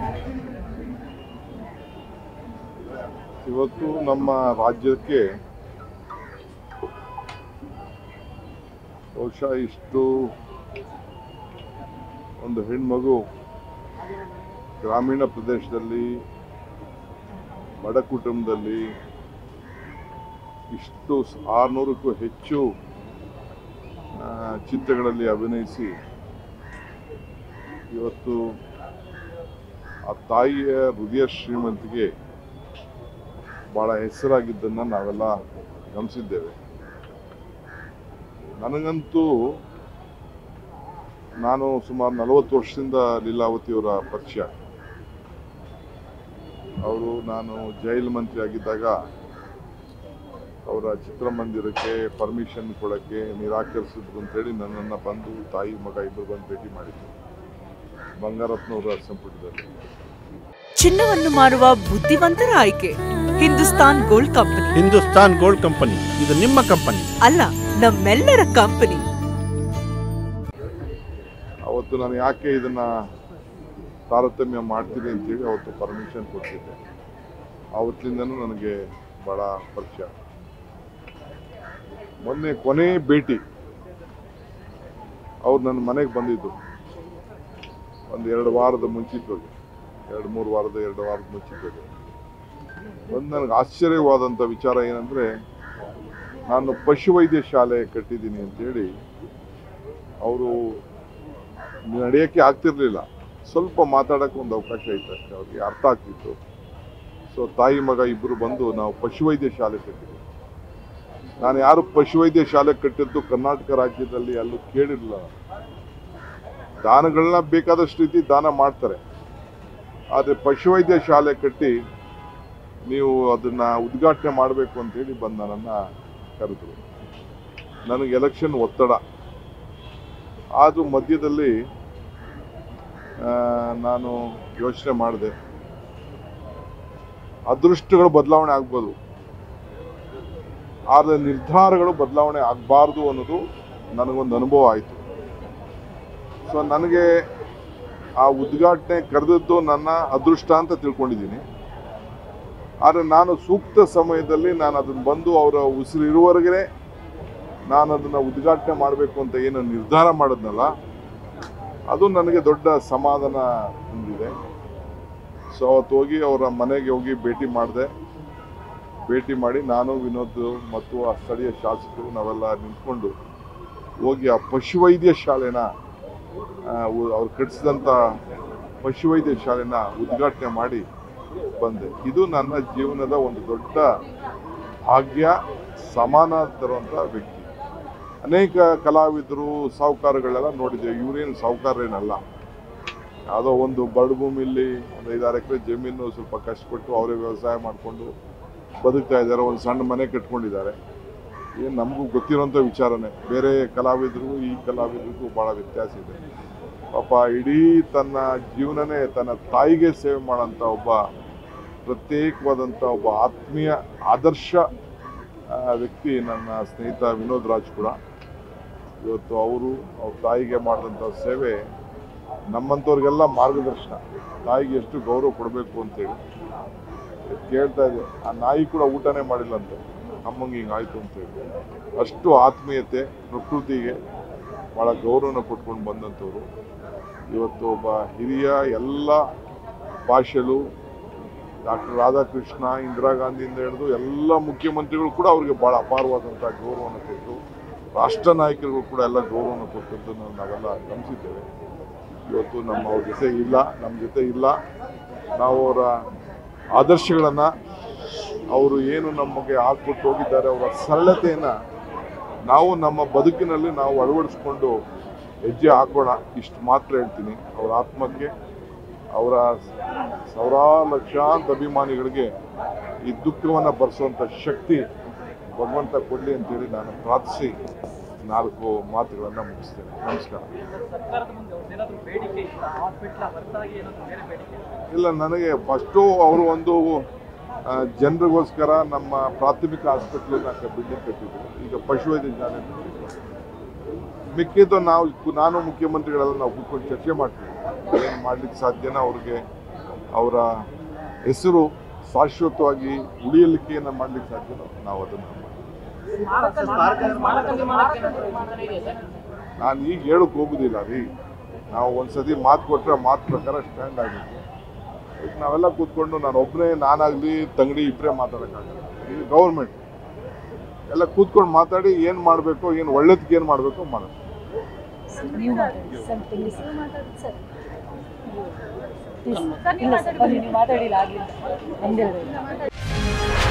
ಇವತ್ತು ನಮ್ಮ ರಾಜ್ಯಕ್ಕೆ ಬಹುಶಃ ಇಷ್ಟು ಒಂದು ಹೆಣ್ಮಗು ಗ್ರಾಮೀಣ ಪ್ರದೇಶದಲ್ಲಿ ಬಡ ಕುಟುಂಬದಲ್ಲಿ ಇಷ್ಟು ಆರುನೂರಕ್ಕೂ ಹೆಚ್ಚು ಆ, ಚಿತ್ರಗಳಲ್ಲಿ ಅಭಿನಯಿಸಿ ಇವತ್ತು ಆ ತಾಯಿಯ ಹೃದಯ ಶ್ರೀಮಂತಿಗೆ ಬಹಳ ಹೆಸರಾಗಿದ್ದನ್ನು ನಾವೆಲ್ಲ ಗಮನಿಸಿದ್ದೇವೆ ನನಗಂತೂ ನಾನು ಸುಮಾರು ನಲವತ್ತು ವರ್ಷದಿಂದ ಲೀಲಾವತಿಯವರ ಪರಿಚಯ ಅವರು ನಾನು ಜೈಲ್ ಮಂತ್ರಿ ಆಗಿದ್ದಾಗ ಅವರ ಚಿತ್ರಮಂದಿರಕ್ಕೆ ಪರ್ಮಿಷನ್ ಕೊಡೋಕ್ಕೆ ನಿರಾಕರಿಸಿದ್ರು ಅಂತೇಳಿ ನನ್ನನ್ನು ಬಂದು ತಾಯಿ ಮಗ ಇಬ್ಬರು ಬಂದು ಭೇಟಿ ಮಾಡಿದ್ರು ಬಂಗಾರಪ್ಪನವರ ಸಂಪುಟದಲ್ಲಿ ಚಿನ್ನವನ್ನು ಮಾರುವ ಬುದ್ಧಿವಂತರ ಆಯ್ಕೆ Hindustan gold company Hindustan gold company ಇದು ನಿಮ್ಮ ಕಂಪನಿ ಅಲ್ಲ ನಮ್ಮೆಲ್ಲರ ಕಂಪನಿ ಅವತ್ತು ನಾನು ಯಾಕೆ ಇದನ್ನ ತಾರತಮ್ಯ ಮಾಡ್ತೀನಿ ಅಂತೇಳಿ ಅವತ್ತು ಪರ್ಮಿಷನ್ ಕೊಟ್ಟಿದ್ದೆ ಆವತ್ತಿಂದನೂ ನನಗೆ ಬಹಳ ಪರಿಚಯ ಮೊನ್ನೆ ಕೊನೆ ಭೇಟಿ ಅವ್ರು ನನ್ನ ಮನೆಗೆ ಬಂದಿದ್ದು ಒಂದು ಎರಡು ವಾರದ ಮುಂಚಿತವಾಗಿ ಎರಡು ಮೂರು ವಾರದ ಎರಡು ವಾರದ ಮುಂಚಿತವಾಗಿ ಒಂದು ನನಗೆ ಆಶ್ಚರ್ಯವಾದಂಥ ವಿಚಾರ ಏನಂದರೆ ನಾನು ಪಶುವೈದ್ಯ ಶಾಲೆ ಕಟ್ಟಿದ್ದೀನಿ ಅಂತೇಳಿ ಅವರು ನಡೆಯೋಕ್ಕೆ ಆಗ್ತಿರ್ಲಿಲ್ಲ ಸ್ವಲ್ಪ ಮಾತಾಡೋಕ್ಕೆ ಒಂದು ಅವಕಾಶ ಇತ್ತು ಅಷ್ಟೇ ಅವ್ರಿಗೆ ಅರ್ಥ ಆಗ್ತಿತ್ತು ಸೊ ತಾಯಿ ಮಗ ಇಬ್ಬರು ಬಂದು ನಾವು ಪಶುವೈದ್ಯ ಶಾಲೆ ಕಟ್ಟಿದ್ವಿ ನಾನು ಯಾರು ಪಶುವೈದ್ಯ ಶಾಲೆ ಕಟ್ಟಿದ್ದು ಕರ್ನಾಟಕ ರಾಜ್ಯದಲ್ಲಿ ಅಲ್ಲೂ ಕೇಳಿರಲಿಲ್ಲ ನಾನು. ದಾನಗಳನ್ನ ಬೇಕಾದಷ್ಟು ರೀತಿ ದಾನ ಮಾಡ್ತಾರೆ ಆದರೆ ಪಶುವೈದ್ಯ ಶಾಲೆ ಕಟ್ಟಿ ನೀವು ಅದನ್ನ ಉದ್ಘಾಟನೆ ಮಾಡಬೇಕು ಅಂತೇಳಿ ಬಂದು ನನ್ನನ್ನು ಕರೆದ್ರು ನನಗೆ ಎಲೆಕ್ಷನ್ ಒತ್ತಡ ಆದರೂ ಮಧ್ಯದಲ್ಲಿ ಆ, ನಾನು ಯೋಚನೆ ಮಾಡಿದೆ ಅದೃಷ್ಟಗಳು ಬದಲಾವಣೆ ಆಗ್ಬೋದು ಆದರೆ ನಿರ್ಧಾರಗಳು ಬದಲಾವಣೆ ಆಗಬಾರ್ದು ಅನ್ನೋದು ನನಗೊಂದು ಅನುಭವ ಆಯಿತು ಸೊ ನನಗೆ ಆ ಉದ್ಘಾಟನೆ ಕರೆದದ್ದು ನನ್ನ ಅದೃಷ್ಟ ಅಂತ ತಿಳ್ಕೊಂಡಿದ್ದೀನಿ ಆದರೆ ನಾನು ಸೂಕ್ತ ಸಮಯದಲ್ಲಿ ನಾನು ಅದನ್ನು ಬಂದು ಅವರ ಉಸಿರು ಇರುವವರೆಗೆ ನಾನು ಅದನ್ನು ಉದ್ಘಾಟನೆ ಮಾಡಬೇಕು ಅಂತ ಏನು ನಿರ್ಧಾರ ಮಾಡಿದ್ನಲ್ಲ ಅದು ನನಗೆ ದೊಡ್ಡ ಸಮಾಧಾನ ಹೊಂದಿದೆ ಸೊ ಅವತ್ತು ಹೋಗಿ ಅವರ ಮನೆಗೆ ಹೋಗಿ ಭೇಟಿ ಮಾಡಿದೆ ಭೇಟಿ ಮಾಡಿ ನಾನು ವಿನೋದ್ ಮತ್ತು ಆ ಸ್ಥಳೀಯ ಶಾಸಕರು ನಾವೆಲ್ಲ ನಿಂತ್ಕೊಂಡು ಹೋಗಿ ಆ ಪಶುವೈದ್ಯ ಶಾಲೆನ ಆ, ಉ- ಅವ್ರು ಕಟ್ಟಿಸಿದಂಥ ಪಶುವೈದ್ಯ ಶಾಲೆನ ಉದ್ಘಾಟನೆ ಮಾಡಿ ಬಂದೆ ಇದು ನನ್ನ ಜೀವನದ ಒಂದು ದೊಡ್ಡ ಭಾಗ್ಯ ಸಮಾನ ತರುವಂಥ ವ್ಯಕ್ತಿ ಅನೇಕ ಕಲಾವಿದರು ಸಾಹುಕಾರಗಳೆಲ್ಲ ನೋಡಿದ್ದೇವೆ ಇವರೇನು ಸಾಹುಕಾರೇನಲ್ಲ ಯಾವುದೋ ಒಂದು ಬರಡು ಭೂಮಿಲಿ ಒಂದು ಐದಾರು ಎಕರೆ ಜಮೀನು ಸ್ವಲ್ಪ ಕಷ್ಟಪಟ್ಟು ಅವರೇ ವ್ಯವಸಾಯ ಮಾಡಿಕೊಂಡು ಬದುಕ್ತಾ ಇದ್ದಾರೆ ಒಂದು ಸಣ್ಣ ಮನೆ ಕಟ್ಕೊಂಡಿದ್ದಾರೆ ಏನು ನಮಗೂ ಗೊತ್ತಿರೋಂಥ ವಿಚಾರನೇ ಬೇರೆ ಕಲಾವಿದರಿಗೂ ಈ ಕಲಾವಿದರಿಗೂ ಭಾಳ ವ್ಯತ್ಯಾಸ ಇದೆ ಪಾಪ ಇಡೀ ತನ್ನ ಜೀವನನೇ ತನ್ನ ತಾಯಿಗೆ ಸೇವೆ ಮಾಡೋಂಥ ಒಬ್ಬ ಪ್ರತ್ಯೇಕವಾದಂಥ ಒಬ್ಬ ಆತ್ಮೀಯ ಆದರ್ಶ ಆ, ವ್ಯಕ್ತಿ ನನ್ನ ಸ್ನೇಹಿತ ವಿನೋದ್ ರಾಜ್ ಕೂಡ ಇವತ್ತು ಅವರು ಅವ್ರ ತಾಯಿಗೆ ಮಾಡಿದಂಥ ಸೇವೆ ನಮ್ಮಂಥವ್ರಿಗೆಲ್ಲ ಮಾರ್ಗದರ್ಶನ ತಾಯಿಗೆ ಎಷ್ಟು ಗೌರವ ಕೊಡಬೇಕು ಅಂತೇಳಿ ಕೇಳ್ತಾ ಇದೆ ಆ ನಾಯಿ ಕೂಡ ಊಟನೇ ಮಾಡಿಲ್ಲ ಅಂತ ನಮ್ಮಂಗೆ ಹಿಂಗಾಯ್ತು ಅಂತೇಳಿ ಅಷ್ಟು ಆತ್ಮೀಯತೆ ಪ್ರಕೃತಿಗೆ ಭಾಳ ಗೌರವನ ಕೊಟ್ಕೊಂಡು ಬಂದಂಥವ್ರು ಇವತ್ತು ಒಬ್ಬ ಹಿರಿಯ ಎಲ್ಲ ಭಾಷೆಲು ಡಾಕ್ಟರ್ ರಾಧಾಕೃಷ್ಣ ಇಂದಿರಾ ಗಾಂಧಿಯಿಂದ ಹಿಡಿದು ಎಲ್ಲ ಮುಖ್ಯಮಂತ್ರಿಗಳು ಕೂಡ ಅವರಿಗೆ ಭಾಳ ಅಪಾರವಾದಂಥ ಗೌರವವನ್ನು ಕೊಟ್ಟು ರಾಷ್ಟ್ರ ನಾಯಕರುಗಳು ಕೂಡ ಎಲ್ಲ ಗೌರವವನ್ನು ಕೊಟ್ಟದ್ದನ್ನು ನಾವೆಲ್ಲ ಗಮನಿಸಿದ್ದೇವೆ ಇವತ್ತು ನಮ್ಮ ಅವ್ರ ಜೊತೆ ಇಲ್ಲ ನಮ್ಮ ಜೊತೆ ಇಲ್ಲ ನಾವು ಅವರ ಆದರ್ಶಗಳನ್ನು ಅವರು ಏನು ನಮಗೆ ಹಾಕ್ಬಿಟ್ಟು ಹೋಗಿದ್ದಾರೆ ಅವರ ಸರಳತೆಯನ್ನು ನಾವು ನಮ್ಮ ಬದುಕಿನಲ್ಲಿ ನಾವು ಅಳವಡಿಸ್ಕೊಂಡು ಹೆಜ್ಜೆ ಹಾಕೋಣ ಇಷ್ಟು ಮಾತ್ರ ಹೇಳ್ತೀನಿ ಅವರ ಆತ್ಮಕ್ಕೆ ಅವರ ಸಾವಿರಾರು ಲಕ್ಷಾಂತರ ಅಭಿಮಾನಿಗಳಿಗೆ ಈ ದುಃಖವನ್ನು ಭರಿಸುವಂಥ ಶಕ್ತಿ ಭಗವಂತ ಕೊಡಲಿ ಅಂತೇಳಿ ನಾನು ಪ್ರಾರ್ಥಿಸಿ ನಾಲ್ಕು ಮಾತುಗಳನ್ನು ಮುಗಿಸ್ತೇನೆ ನಮಸ್ಕಾರ ಸರ್ಕಾರದ ಮುಂದೆ ಅವ್ರದ್ದೇನಾದ್ರೂ ಬೇಡಿಕೆ ಇತ್ತ ಹಾಸ್ಪಿಟ್ಲ ಹೊರತಾಗಿ ಏನಾದ್ರು ಬೇರೆ ಬೇಡಿಕೆ ಇತ್ತಾ? ಇಲ್ಲ ನನಗೆ ಫಸ್ಟು ಅವರು ಒಂದು ಆ, ಜನರಿಗೋಸ್ಕರ ನಮ್ಮ ಪ್ರಾಥಮಿಕ ಆಸ್ಪತ್ರೆನ ಬಿಲ್ಡಿಂಗ್ ಕಟ್ಟಿದ್ರು ಈಗ ಪಶುವೈದ್ಯ ಶಾಲೆ ಕಟ್ಟಿದ್ರು. ಮಿಕ್ಕಿದ್ದು ನಾವು ಕು- ನಾನು ಮುಖ್ಯಮಂತ್ರಿಗಳೆಲ್ಲ ನಾವು ಕೂತ್ಕೊಂಡು ಚರ್ಚೆ ಮಾಡ್ತೀವಿ ಏನು ಮಾಡ್ಲಿಕ್ಕೆ ಸಾಧ್ಯನ ಅವ್ರಿಗೆ ಅವರ ಹೆಸರು ಶಾಶ್ವತವಾಗಿ ಉಳಿಯಲಿಕ್ಕೆ ಏನು ಮಾಡ್ಲಿಕ್ಕೆ ಸಾಧ್ಯವೋ ನಾವು ಅದನ್ನು ನಾನು ಈಗ ಹೇಳಕ್ ಹೋಗುದಿಲ್ಲ ರೀ ನಾವು ಒಂದ್ಸತಿ ಮಾತು ಕೊಟ್ರೆ ಮಾತು ಪ್ರಕಾರ ಸ್ಟ್ಯಾಂಡ್ ಆಗಬೇಕು ಈಗ ನಾವೆಲ್ಲ ಕೂತ್ಕೊಂಡು ನಾನು ಒಬ್ಬನೇ ನಾನಾಗಲಿ ತಂಗಡಿ ಇಬ್ಬರೇ ಮಾತಾಡೋಕ್ಕಾಗಲ್ಲ ಇದು ಗೌರ್ಮೆಂಟ್ ಎಲ್ಲ ಕೂತ್ಕೊಂಡು ಮಾತಾಡಿ ಏನು ಮಾಡಬೇಕು ಏನು ಒಳ್ಳೇದಕ್ಕೆ ಏನು ಮಾಡಬೇಕು ಮಾಡೋದು ನೀವು ಮಾತಾಡಿ ಸರ್ ಪ್ಲೀಸ್ ಇಲ್ಲ ಸರ್ ಬನ್ನಿ ನೀವು ಮಾತಾಡಿಲ್ಲ ಆಗಿಲ್ಲ ಒಂದೆರಡು